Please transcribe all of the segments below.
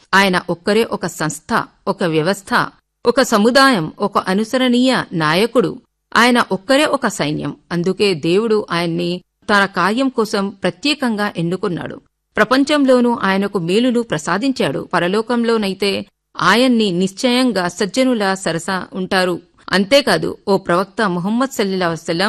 ఆయన ఒక్కరే ఒక సంస్థ ఒక వ్యవస్థ ఒక సముదాయం ఒక అనుసరణీయ నాయకుడు ఆయన ఒక్కరే ఒక సైన్యం అందుకే దేవుడు ఆయన్ని తన కార్యం కోసం ప్రత్యేకంగా ఎన్నుకున్నాడు ప్రపంచంలోనూ ఆయనకు మేలును ప్రసాదించాడు పరలోకంలోనైతే ఆయన్ని నిశ్చయంగా సజ్జనుల సరస ఉంటారు అంతేకాదు ఓ ప్రవక్త ముహమ్మద్ సల్లిల్లా వసల్లం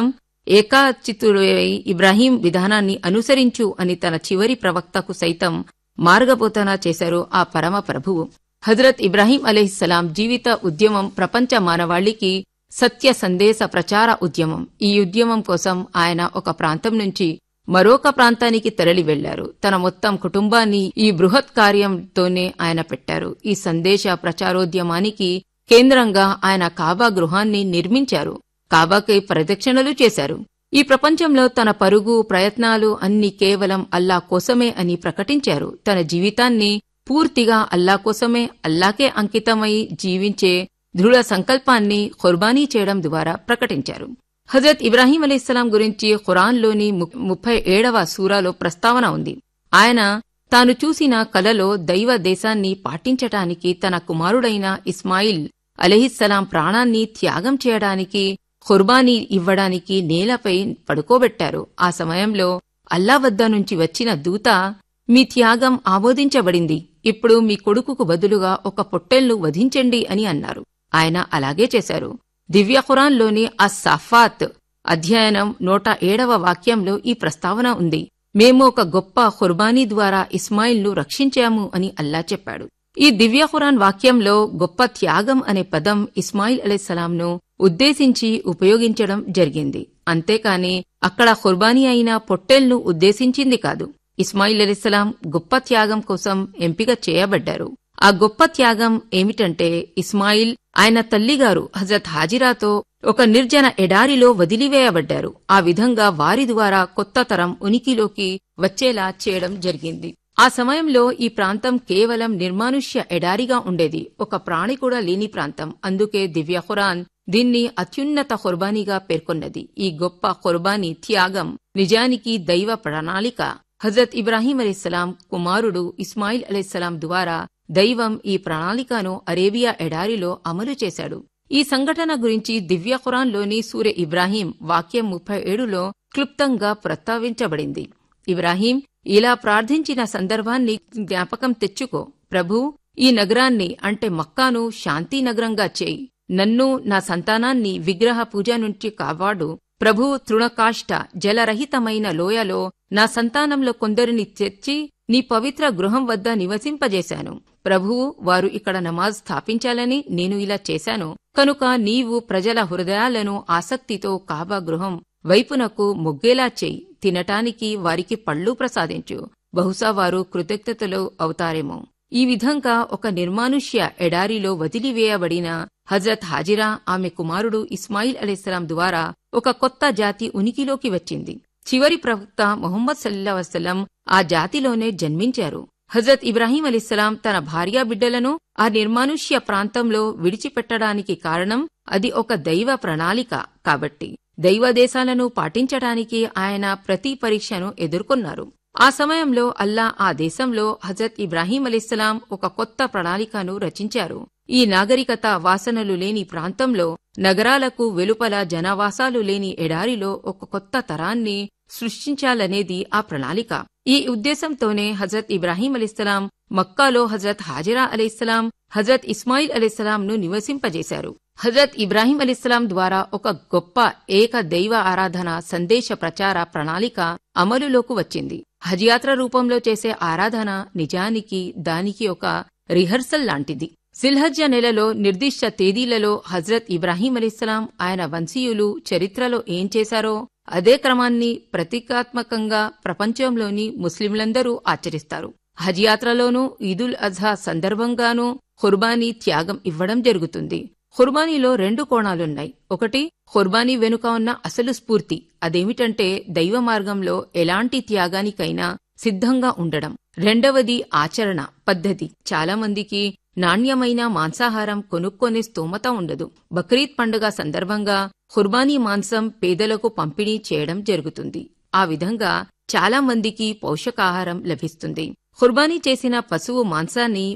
ఏకాచితుడై ఇబ్రాహీం విధానాన్ని అనుసరించు అని తన చివరి ప్రవక్తకు సైతం మార్గబోధన చేశారు ఆ పరమ ప్రభువు హజరత్ ఇబ్రాహీం అలీహిస్సలాం జీవిత ఉద్యమం ప్రపంచ మానవాళికి సత్య సందేశ ప్రచార ఉద్యమం ఈ ఉద్యమం కోసం ఆయన ఒక ప్రాంతం నుంచి మరొక ప్రాంతానికి తరలి వెళ్లారు తన మొత్తం కుటుంబాన్ని ఈ బృహత్ కార్యంతోనే ఆయన పెట్టారు ఈ సందేశ ప్రచారోద్యమానికి కేంద్రంగా ఆయన కాబా గృహాన్ని నిర్మించారు కాబాకై ప్రదక్షిణలు చేశారు ఈ ప్రపంచంలో తన పరుగు ప్రయత్నాలు అన్ని కేవలం అల్లా కోసమే అని ప్రకటించారు తన జీవితాన్ని పూర్తిగా అల్లా కోసమే అల్లాకే అంకితమై జీవించే దృఢ సంకల్పాన్ని ఖుర్బానీ చేయడం ద్వారా ప్రకటించారు హజరత్ ఇబ్రాహీం అలీస్లాం గురించి ఖురాన్లోని ముప్పై ఏడవ సూరాలో ప్రస్తావన ఉంది ఆయన తాను చూసిన కలలో దైవ దేశాన్ని పాటించటానికి తన కుమారుడైన ఇస్మాయిల్ అలహిస్సలాం ప్రాణాన్ని త్యాగం చేయడానికి ఖుర్బానీ ఇవ్వడానికి నేలపై పడుకోబెట్టారు ఆ సమయంలో అల్లా వద్ద నుంచి వచ్చిన దూత మీ త్యాగం ఆమోదించబడింది ఇప్పుడు మీ కొడుకుకు బదులుగా ఒక పొట్టెల్ను వధించండి అని అన్నారు ఆయన అలాగే చేశారు దివ్య ఖురాన్లోని అస్సాఫాత్ అధ్యయనం నూట ఏడవ వాక్యంలో ఈ ప్రస్తావన ఉంది మేము ఒక గొప్ప ఖుర్బానీ ద్వారా ఇస్మాయిల్ను రక్షించాము అని అల్లా చెప్పాడు ఈ దివ్య ఖురాన్ వాక్యంలో గొప్ప త్యాగం అనే పదం ఇస్మాయిల్ అలైసలాంను ఉద్దేశించి ఉపయోగించడం జరిగింది అంతేకాని అక్కడ ఖుర్బానీ అయిన పొట్టెల్ను ఉద్దేశించింది కాదు ఇస్మాయిల్ అలీస్లాం గొప్ప త్యాగం కోసం ఎంపిక చేయబడ్డారు ఆ గొప్ప త్యాగం ఏమిటంటే ఇస్మాయిల్ ఆయన తల్లిగారు హజరత్ హాజిరాతో ఒక నిర్జన ఎడారిలో వదిలివేయబడ్డారు ఆ విధంగా వారి ద్వారా కొత్త తరం ఉనికిలోకి వచ్చేలా చేయడం జరిగింది ఆ సమయంలో ఈ ప్రాంతం కేవలం నిర్మానుష్య ఎడారిగా ఉండేది ఒక ప్రాణి కూడా లేని ప్రాంతం అందుకే దివ్య ఖురాన్ దీన్ని అత్యున్నత ఖుర్బానీగా పేర్కొన్నది ఈ గొప్ప ఖుర్బానీ త్యాగం నిజానికి దైవ ప్రణాళిక హజరత్ ఇబ్రాహీం అలీస్లాం కుమారుడు ఇస్మాయిల్ అలీస్లాం ద్వారా దైవం ఈ ప్రణాళికను అరేబియా ఎడారిలో అమలు చేశాడు ఈ సంఘటన గురించి దివ్య ఖురాన్లోని సూర్య ఇబ్రాహీం వాక్యం ముప్పై ఏడులో క్లుప్తంగా ప్రస్తావించబడింది ఇబ్రాహీం ఇలా ప్రార్థించిన సందర్భాన్ని జ్ఞాపకం తెచ్చుకో ప్రభూ ఈ నగరాన్ని అంటే మక్కాను శాంతి నగరంగా చేయి నన్ను నా సంతానాన్ని విగ్రహ పూజ నుంచి కాపాడు ప్రభు తృణకాష్ట జలరహితమైన లోయలో నా సంతానంలో కొందరిని తెచ్చి నీ పవిత్ర గృహం వద్ద నివసింపజేశాను ప్రభువు వారు ఇక్కడ నమాజ్ స్థాపించాలని నేను ఇలా చేశాను కనుక నీవు ప్రజల హృదయాలను ఆసక్తితో కాబా గృహం వైపునకు మొగ్గేలా చేయి తినటానికి వారికి పళ్ళు ప్రసాదించు బహుశా వారు కృతజ్ఞతలు అవుతారేమో ఈ విధంగా ఒక నిర్మానుష్య ఎడారిలో వదిలివేయబడిన హజరత్ హాజిరా ఆమె కుమారుడు ఇస్మాయిల్ అలీస్లాం ద్వారా ఒక కొత్త జాతి ఉనికిలోకి వచ్చింది చివరి ప్రవక్త మొహమ్మద్ సల్లా వసలం ఆ జాతిలోనే జన్మించారు హజరత్ ఇబ్రాహీం అలీస్లాం తన భార్యా బిడ్డలను ఆ నిర్మానుష్య ప్రాంతంలో విడిచిపెట్టడానికి కారణం అది ఒక దైవ ప్రణాళిక కాబట్టి దైవ దేశాలను పాటించడానికి ఆయన ప్రతి పరీక్షను ఎదుర్కొన్నారు ఆ సమయంలో అల్లా ఆ దేశంలో హజరత్ ఇబ్రాహీం అలీస్లాం ఒక కొత్త ప్రణాళికను రచించారు ఈ నాగరికత వాసనలు లేని ప్రాంతంలో నగరాలకు వెలుపల జనవాసాలు లేని ఎడారిలో ఒక కొత్త తరాన్ని సృష్టించాలనేది ఆ ప్రణాళిక ఈ ఉద్దేశంతోనే హజరత్ ఇబ్రాహీం అలీస్లాం మక్కాలో హజరత్ హాజిరా అలీస్లాం హజరత్ ఇస్మాయిల్ అలీస్లాం ను నివసింపజేశారు హజరత్ ఇబ్రాహీం అలీస్లాం ద్వారా ఒక గొప్ప ఏక దైవ ఆరాధన సందేశ ప్రచార ప్రణాళిక అమలులోకి వచ్చింది హజ్యాత్ర రూపంలో చేసే ఆరాధన నిజానికి దానికి ఒక రిహర్సల్ లాంటిది సిల్హజ్జ నెలలో నిర్దిష్ట తేదీలలో హజ్రత్ ఇబ్రాహీం అలీస్లాం ఆయన వంశీయులు చరిత్రలో ఏం చేశారో అదే క్రమాన్ని ప్రతీకాత్మకంగా ప్రపంచంలోని ముస్లింలందరూ ఆచరిస్తారు హజ్ యాత్రలోనూ ఈదుల్ అజ్హా సందర్భంగానూ ఖుర్బానీ త్యాగం ఇవ్వడం జరుగుతుంది ఖుర్బానీలో రెండు కోణాలున్నాయి ఒకటి ఖుర్బానీ వెనుక ఉన్న అసలు స్ఫూర్తి అదేమిటంటే దైవ మార్గంలో ఎలాంటి త్యాగానికైనా సిద్ధంగా ఉండడం రెండవది ఆచరణ పద్ధతి చాలా మందికి నాణ్యమైన మాంసాహారం కొనుక్కొనే స్తోమత ఉండదు బక్రీద్ పండుగ సందర్భంగా ఖుర్బానీ మాంసం పేదలకు పంపిణీ చేయడం జరుగుతుంది ఆ విధంగా చాలా మందికి పౌషకాహారం లభిస్తుంది ఖుర్బానీ చేసిన పశువు మాంసాన్ని